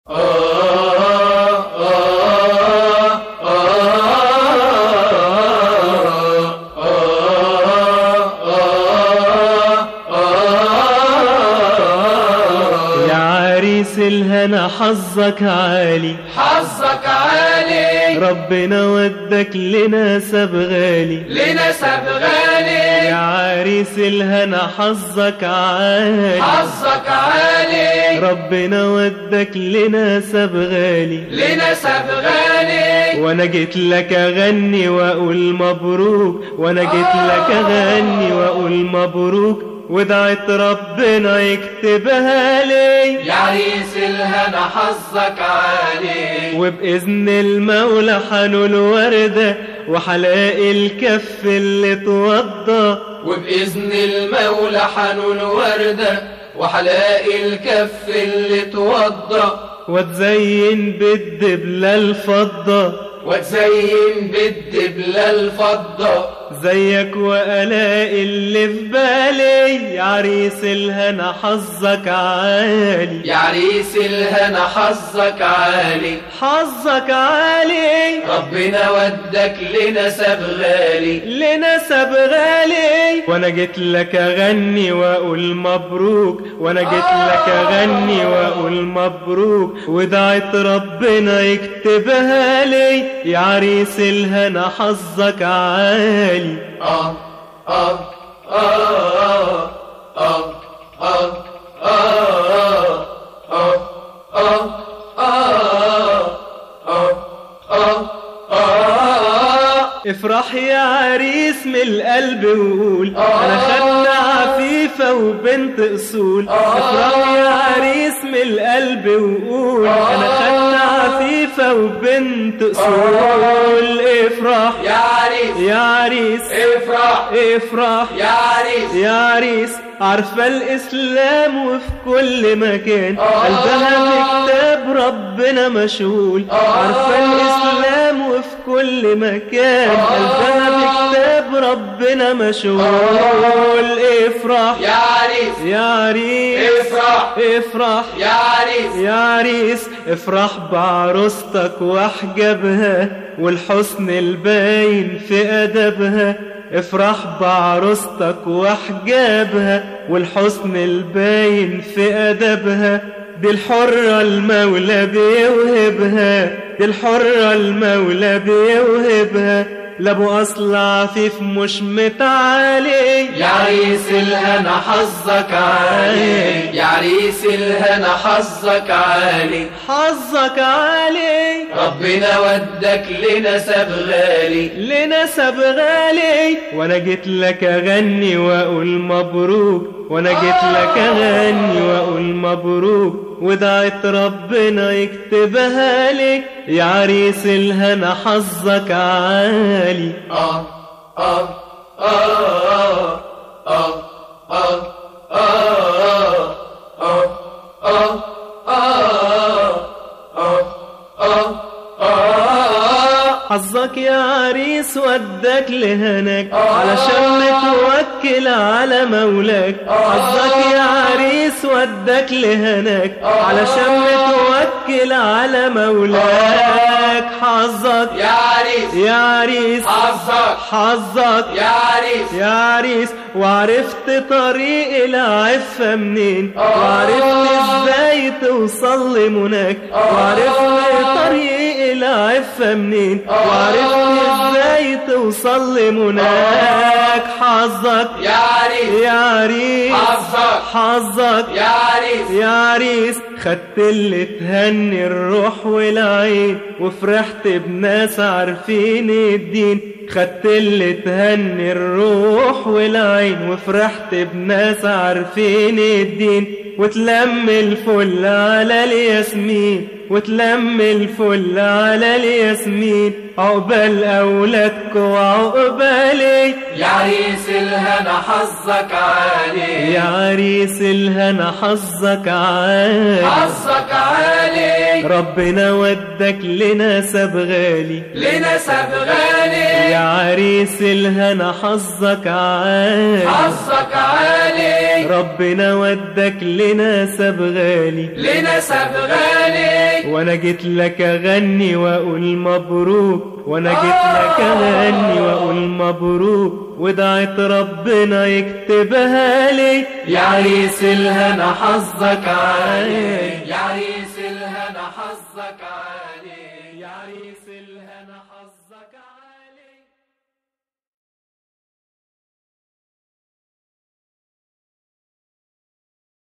يا عريس الهنا حظك عالي حظك عالي ربنا ودك لنسب غالي لنسب غالي يا عريس الهنا حظك عالي حظك عالي ربنا ودك لنسب غالي لنسب غالي وانا جيت لك اغني واقول مبروك وانا جيت لك اغني واقول مبروك ودعت ربنا يكتبها لي يا عريس الهنا حظك عالي وبإذن المولى حنول وردة وحلاقي الكف اللي توضى وبإذن المولى حنون وردة وحلاقي الكف اللي توضى وتزين بالدبلة الفضة وتزين بالدبلة الفضة زيك وألاقي اللي في بالي يا عريس الهنا حظك عالي يا عريس الهنا حظك عالي حظك عالي ربنا ودك لنسب غالي لنسب غالي وانا جيت لك اغني واقول مبروك وانا جيت لك اغني واقول مبروك ودعت ربنا يكتبها لي يا عريس الهنا حظك عالي آه آه آه آه آه آه آه آه آه آه افرح يا عريس من القلب وقول انا خدنا عفيفة وبنت اصول افرح يا عريس من القلب وقول انا خدنا عفيفة وبنت اصول افرح يا عريس يا عريس افرح افرح يا عريس يا عريس عارفة الإسلام وفي كل مكان قلبها في كتاب ربنا مشغول عارفة الإسلام وفي كل مكان قلبها في كتاب ربنا مشغول افرح يا عريس يا عريس افرح افرح يا عريس يا عريس افرح بعروستك واحجابها والحسن الباين في أدبها افرح بعروستك واحجابها والحسن الباين في أدبها دي الحرة المولى بيوهبها دي الحرة المولى بيوهبها لابو أصل عفيف مش متعالي يا عريس الهنا حظك عالي يا عريس الهنا حظك عالي حظك عالي ربنا ودك لنسب غالي لنسب غالي وانا جيت لك اغني واقول مبروك وانا جيت لك اغني واقول مبروك ودعت ربنا يكتبها لي يا عريس الهنا حظك عالي آه آه آه آه آه آه آه آه آه آه حظك يا عريس ودك لهناك علشان متوكل على مولاك حظك يا عريس ودك لهناك علشان متوكل على مولاك حظك يا عريس يا عريس حظك حظك يا عريس يا عريس وعرفت طريق العفة منين وعرفت ازاي توصل لمناك وعرفت طريق العفة منين وعرفت ازاي توصل لمناك حظك يا عريس يا عريس حظك حظك يا عريس يا عريس خدت اللي تهني الروح والعين وفرحت بناس عارفين الدين خدت اللي تهني الروح والعين وفرحت بناس عارفين الدين وتلم الفل على الياسمين وتلم الفل على الياسمين عقبال أولادك وعقبالي يا عريس الهنا حظك عالي يا عريس الهنا حظك عالي حظك عالي ربنا ودك لنسب غالي لنسب غالي يا عريس الهنا حظك عالي حظك عالي ربنا ودك لنسب غالي لنسب غالي وانا جيت لك اغني واقول مبروك وانا جيت لك اغني واقول مبروك ودعيت ربنا يكتبها لي يا عريس الهنا حظك عالي يا عريس الهنا حظك عالي يا عريس الهنا حظك